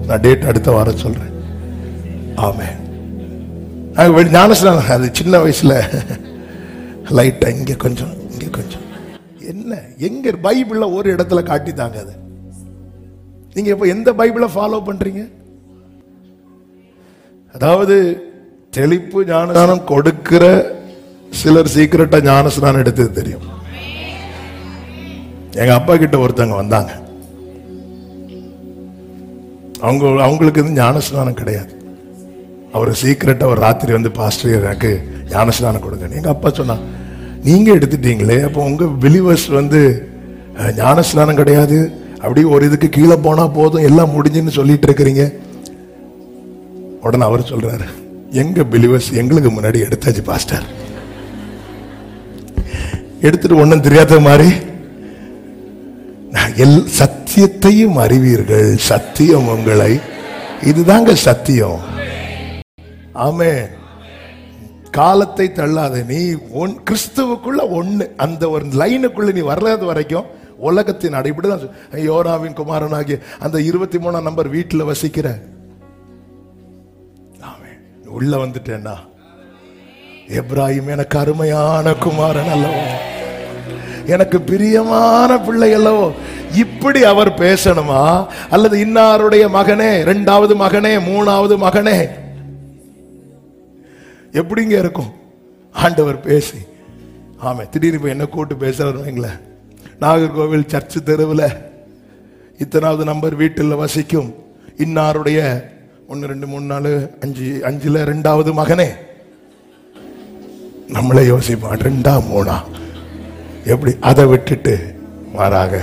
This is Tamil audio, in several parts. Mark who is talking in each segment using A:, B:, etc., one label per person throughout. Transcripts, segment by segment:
A: நான் டேட் அடுத்த வாரம் சொல்றேன் ஆமே ஞானஸ்நானம் அது சின்ன வயசுல லைட்டா இங்க கொஞ்சம் இங்க கொஞ்சம் என்ன எங்க பைபிள்ல ஒரு இடத்துல காட்டித்தாங்க அது நீங்க இப்ப எந்த பைபிளை ஃபாலோ பண்றீங்க அதாவது தெளிப்பு ஞானஸ்நானம் கொடுக்கிற சிலர் சீக்கிரட்டா ஞானஸ்நானம் எடுத்தது தெரியும் எங்க அப்பா கிட்ட ஒருத்தவங்க வந்தாங்க அவங்க அவங்களுக்கு வந்து ஞானஸ்நானம் கிடையாது அவர் சீக்கிரட்டா ஒரு ராத்திரி வந்து பாஸ்டர் எனக்கு ஞானஸ்நானம் கொடுங்க எங்க அப்பா சொன்னா நீங்க எடுத்துட்டீங்களே அப்போ உங்க பிலிவர்ஸ் வந்து அஹ், ஞானஸ்நானம் கிடையாது அப்படி ஒரு இதுக்கு கீழே போனா போதும் எல்லாம் முடிஞ்சுன்னு சொல்லிட்டு இருக்கிறீங்க உடனே அவர் சொல்றாரு எங்க பிலிவர்ஸ் எங்களுக்கு முன்னாடி எடுத்தாச்சு பாஸ்டர் எடுத்துட்டு ஒண்ணும் தெரியாத மாதிரி நான் எல் சத்தியத்தையும் அறிவீர்கள் சத்தியம் உங்களை இதுதாங்க சத்தியம் ஆமே காலத்தை தள்ளாத நீ ஒன் கிறிஸ்துவுக்குள்ள ஒண்ணு அந்த ஒரு லைனுக்குள்ள நீ வர்றது வரைக்கும் உலகத்தின் அடைபடிதான் யோராவின் குமாரனாகிய அந்த இருபத்தி மூணாம் நம்பர் வீட்டுல வசிக்கிற ஆமென். உள்ள வந்துட்டேன்னா எப்ராஹிம் எனக்கு அருமையான குமாரன் அல்லவோ எனக்கு பிரியமான பிள்ளை அல்லவோ இப்படி அவர் பேசணுமா அல்லது இன்னாருடைய மகனே இரண்டாவது மகனே மூணாவது மகனே எப்படிங்க இருக்கும் ஆண்டவர் பேசி ஆமா திடீர்னு இப்ப என்ன கூட்டு பேசுறாரு வைங்களேன் நாகர்கோவில் சர்ச்சு தெருவில் இத்தனாவது நம்பர் வீட்டில் வசிக்கும் இன்னாருடைய ஒன்று ரெண்டு மூணு நாலு அஞ்சு அஞ்சுல ரெண்டாவது மகனே நம்மளே யோசிப்பான் ரெண்டா மூணா எப்படி அதை விட்டுட்டு மாறாக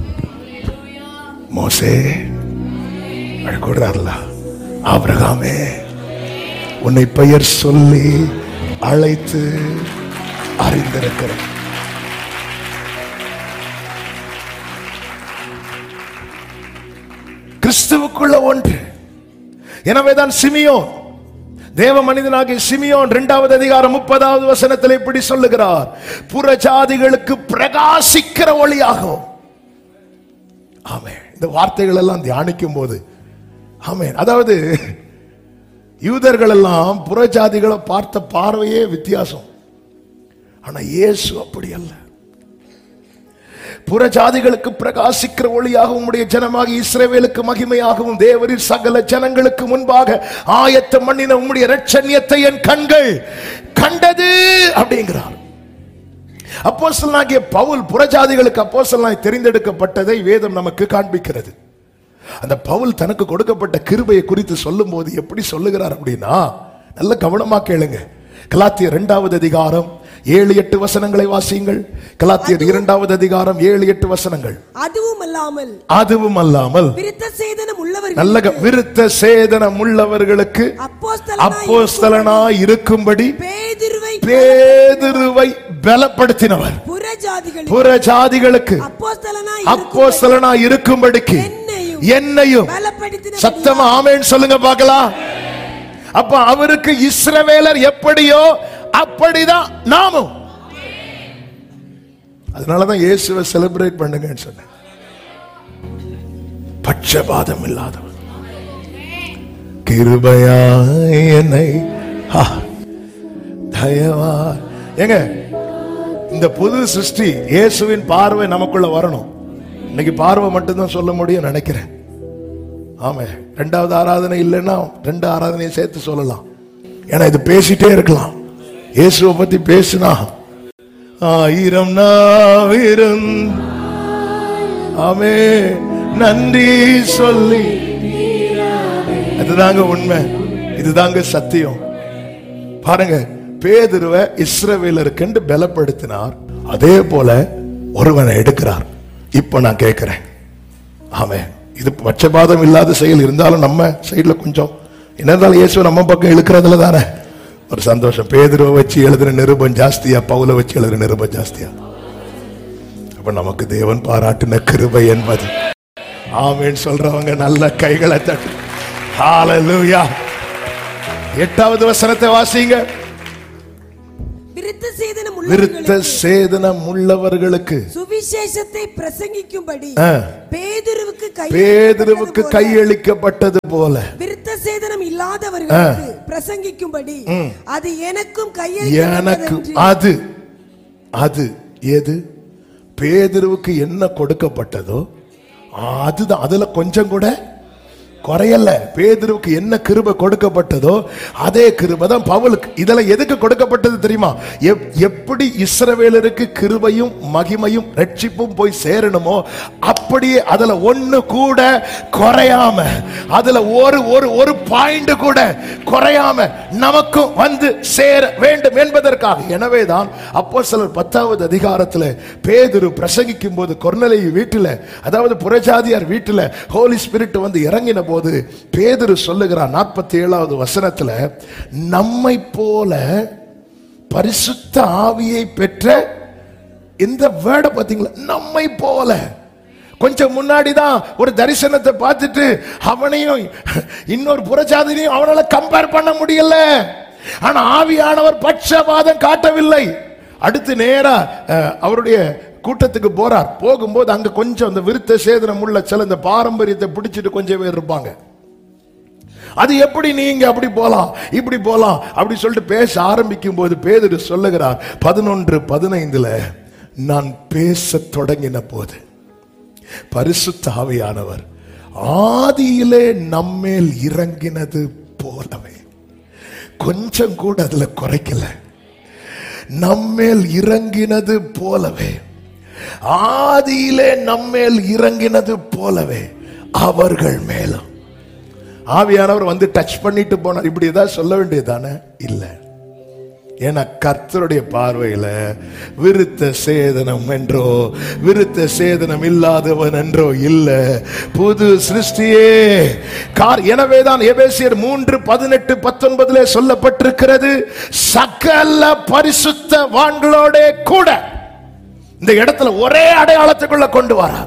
A: மோசே அழக்கூடாதுல ஆபிரகாமே உன்னை பெயர் சொல்லி அழைத்து அறிந்திருக்கிறேன் கிறிஸ்துவுக்குள்ள ஒன்று எனவேதான் சிமியோன் தேவ மனிதனாகிய சிமியோன் இரண்டாவது அதிகாரம் முப்பதாவது வசனத்தில் இப்படி சொல்லுகிறார் புறஜாதிகளுக்கு பிரகாசிக்கிற ஒளியாகும் ஆமே இந்த வார்த்தைகள் எல்லாம் தியானிக்கும் போது ஆமே அதாவது யூதர்கள் எல்லாம் புறஜாதிகளை பார்த்த பார்வையே வித்தியாசம் ஆனா இயேசு அப்படி அல்ல புறஜாதிகளுக்கு பிரகாசிக்கிற ஒளியாக உம்முடைய ஜனமாக இஸ்ரவேலுக்கு மகிமையாகவும் தேவரின் சகல ஜனங்களுக்கு முன்பாக ஆயத்தம் பண்ணின உம்முடைய இரட்சண்யத்தை என் கண்கள் கண்டது அப்படிங்கிறார் அப்போஸ்தலனாகிய பவுல் புறஜாதிகளுக்கு அப்போஸ்தலனாய் தெரிந்தெடுக்கப்பட்டதை வேதம் நமக்கு காண்பிக்கிறது அந்த பவுல் தனக்கு கொடுக்கப்பட்ட கிருபையை குறித்து சொல்லும்போது எப்படி சொல்லுகிறார் அப்படின்னா நல்ல கவனமா கேளுங்க கலாத்தியர் இரண்டாவது அதிகாரம் ஏழு எட்டு வசனங்களை வாசியுங்கள் கலாத்தியர் இரண்டாவது அதிகாரம் ஏழு எட்டு வசனங்கள்
B: அதுவும் அல்லாமல்
A: அதுவும் அல்லாமல்
B: விருத்த சேதனம் உள்ளவர்கள்
A: நல்ல க- விருத்த சேதனம் உள்ளவர்களுக்கு
B: அப்போஸ்தலனாய்
A: அப்போஸ்தலனாய் இருக்கும்படி
B: பேதுருவை
A: பேதுருவை பலப்படுத்தினவர்
B: புறஜாதிகளில்
A: புற ஜாதிகளுக்கு
B: அப்போஸ்தலனாய்
A: அப்போஸ்தலனாய் இருக்கும்படிக்கு
B: என்னையும்
A: என்னையும்
B: பலப்படுத்தின
A: சத்தமா ஆமேன்னு சொல்லுங்க பார்க்கலாம் அப்ப அவருக்கு இஸ்ரவேலர் எப்படியோ அப்படிதான் நாமும் அதனாலதான் இயேசுவை செலிப்ரேட் பண்ணுங்கன்னு சொன்னேன் பட்சபாதம் இல்லாதவர் கிருபையாய் என்னை ஆ, தயவா ஏங்க இந்த புது சிருஷ்டி இயேசுவின் பார்வை நமக்குள்ள வரணும் இன்னைக்கு பார்வை மட்டும்தான் சொல்ல முடியும் நினைக்கிறேன் ஆமா ரெண்டாவது ஆராதனை இல்லைன்னா ரெண்டு ஆராதனையும் சேர்த்து சொல்லலாம் ஏன்னா இது பேசிட்டே இருக்கலாம் இயேசுவை பத்தி பேசினா ஆயிரம் நாவிரும் ஆமே நன்றி சொல்லி அதுதாங்க உண்மை இதுதாங்க சத்தியம் பாருங்க பேதுருவ இஸ்ரவேலருக்கென்று பலப்படுத்தினார் அதே போல ஒருவனை எடுக்கிறார் இப்ப நான் கேட்கிறேன் ஆமே இது பட்சபாதம் இல்லாத செயல் இருந்தாலும் நம்ம சைடுல கொஞ்சம் என்னதாலும் இயேசு நம்ம பக்கம் இழுக்கிறதுல தானே ஒரு சந்தோஷம் பேதுருவை வச்சு எழுதுற நிருபம் ஜாஸ்தியா பவுல வச்சு எழுதுற நிருபம் ஜாஸ்தியா அப்ப நமக்கு தேவன் பாராட்டின கிருபை என்பது ஆமேன்னு சொல்றவங்க நல்ல கைகளை தட்டு ஹalleluya எட்டாவது வசனத்தை வாசிங்க
B: விருத்த சேதனம்
A: விருத்த
B: உள்ளவர்களுக்கு
A: சேதனம் உள்ளவர்களுக்கு
B: சுவி சுவிசேஷத்தை பிரசங்கிக்கும்படி
A: ஆ.
B: பேதுருவுக்கு கை
A: பேதுருவுக்கு கையளிக்கப்பட்டது போல
B: விருத்த சேதனம் இல்லாதவர்களுக்கு பிரசங்கிக்கும்படி அது எனக்கும்
A: எனக்கு
B: கையளிக்கப்பட்டதென்று
A: அது அது எது பேதுருவுக்கு என்ன கொடுக்கப்பட்டதோ அதுதான் அதுல கொஞ்சம் கூட குறையல பேதுருவுக்கு என்ன கிருபை கொடுக்கப்பட்டதோ அதே கிருபை தான் பவுலுக்கு இதுல எதுக்கு கொடுக்கப்பட்டது தெரியுமா எப்- எப்படி இஸ்ரவேலருக்கு கிருபையும் மகிமையும் ரட்சிப்பும் போய் சேரணுமோ அப்படியே அதுல ஒண்ணு கூட குறையாம அதுல ஒரு ஒரு ஒரு பாயிண்ட் கூட குறையாம நமக்கும் வந்து சேர வேண்டும் என்பதற்காக எனவேதான் அப்போ சிலர் பத்தாவது அதிகாரத்துல பேதுரு பிரசங்கிக்கும் போது கொர்நலை வீட்டுல அதாவது புறஜாதியார் வீட்டுல ஹோலி ஸ்பிரிட் வந்து இறங்கின போது பேதுரு சொல்லுகிறார் நாற்பத்தி ஏழாவது வசனத்துல நம்மை போல பரிசுத்த ஆவியை பெற்ற இந்த வேர்டை பாத்தீங்களா நம்மை போல கொஞ்சம் முன்னாடி தான் ஒரு தரிசனத்தை பார்த்துட்டு அவனையும் இன்னொரு புறஜாதினையும் அவனால கம்பேர் பண்ண முடியல ஆனா ஆவியானவர் பட்சபாதம் காட்டவில்லை அடுத்து நேரா அஹ், அவருடைய கூட்டத்துக்கு போறார் போகும்போது அங்க கொஞ்சம் அந்த விருத்த சேதனம் உள்ள சில இந்த பாரம்பரியத்தை பிடிச்சிட்டு கொஞ்சம் பேர் இருப்பாங்க அது எப்படி நீங்க அப்படி போலாம் இப்படி போலாம் அப்படி சொல்லிட்டு பேச ஆரம்பிக்கும் போது பேதுரு சொல்லுகிறார் பதினொன்று பதினைந்துல நான் பேச தொடங்கின போது பரிசுத்த ஆவியானவர் ஆதியிலே நம்மேல் இறங்கினது போலவே கொஞ்சம் கூட அதுல குறைக்கல நம்மேல் இறங்கினது போலவே ஆதியிலே நம்மேல் இறங்கினது போலவே அவர்கள் மேலும் ஆவியானவர் வந்து டச் பண்ணிட்டு போனார் இப்படி ஏதாவது சொல்ல வேண்டியதானே இல்ல ஏன்னா கர்த்தருடைய பார்வையில விருத்த சேதனம் என்றோ விருத்த சேதனம் இல்லாதவன் என்றோ இல்ல புது சிருஷ்டியே கார் எனவேதான் எபேசியர் மூன்று பதினெட்டு பத்தொன்பதுல சொல்லப்பட்டிருக்கிறது சகல பரிசுத்த வான்களோட கூட இந்த இடத்துல ஒரே அடையாளத்துக்குள்ள கொண்டு வரார்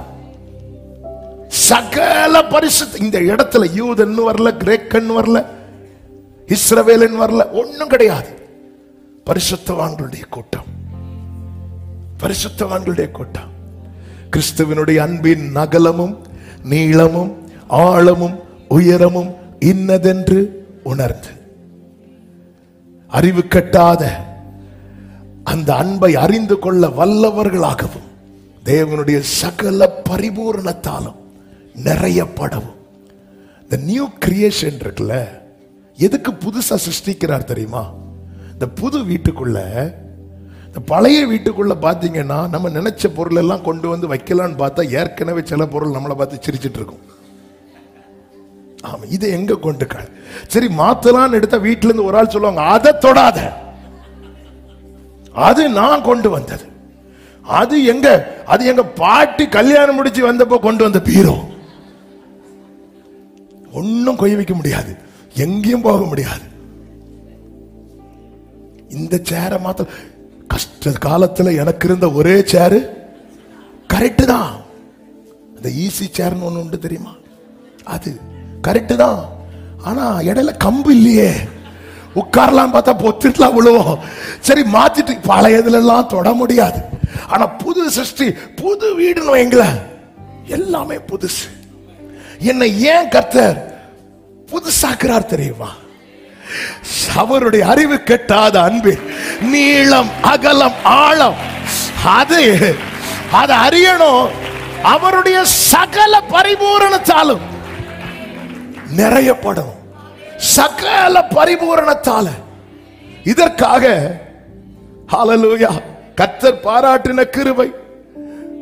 A: சகல பரிசுத்த இந்த இடத்துல யூதன் வரல கிரேக்கன் வரல இஸ்ரவேலன் வரல ஒண்ணும் கிடையாது பரிசுத்தவான்களுடைய கூட்டம் பரிசுத்தவான்களுடைய கூட்டம் கிறிஸ்துவனுடைய அன்பின் நகலமும் நீளமும் ஆழமும் உயரமும் இன்னதென்று உணர்ந்து அறிவு கட்டாத அந்த அன்பை அறிந்து கொள்ள வல்லவர்களாகவும் தேவனுடைய சகல பரிபூரணத்தாலும் நிறையப்படவும் இந்த நியூ கிரியேஷன் இருக்குல்ல எதுக்கு புதுசா சிருஷ்டிக்கிறார் தெரியுமா இந்த புது வீட்டுக்குள்ள இந்த பழைய வீட்டுக்குள்ள பாத்தீங்கன்னா நம்ம நினைச்ச பொருள் எல்லாம் கொண்டு வந்து வைக்கலாம்னு பார்த்தா ஏற்கனவே சில பொருள் நம்மளை பார்த்து சிரிச்சிட்டு இருக்கும் ஆமா இதை எங்க கொண்டு க- சரி மாத்தலாம்னு எடுத்தா வீட்டுல இருந்து ஒரு ஆள் சொல்லுவாங்க அதை தொடாத அது நான் கொண்டு வந்தது அது எங்க அது எங்க பாட்டி கல்யாணம் முடிச்சு வந்தப்போ கொண்டு வந்த பீரோ ஒன்னும் கொய் வைக்க முடியாது எங்கேயும் போக முடியாது இந்த சேரை மாத்த கஷ்ட காலத்துல எனக்கு இருந்த ஒரே சேரு கரெக்டு தான் அந்த ஈஸி சேர்னு ஒண்ணு உண்டு தெரியுமா அது கரெக்டு தான் ஆனா இடையில கம்பு இல்லையே உட்காரலாம் பார்த்தா பொத்திட்டுலாம் விழுவோம் சரி மாத்திட்டு பழையதுல எல்லாம் தொட முடியாது ஆனா புது சிருஷ்டி புது வீடுன்னு வைங்களேன் எல்லாமே புதுசு என்னை ஏன் கர்த்தர் புதுசாக்குறார் தெரியுமா அவருடைய அறிவு கெட்டாத அன்பு நீளம் அகலம் ஆழம் அது அதை அறியணும் அவருடைய சகல பரிபூரணத்தாலும் நிறையப்படும் சகல பரிபூரணத்தால இதற்காக ஹalleluya கர்த்தர் பாராட்டின கிருபை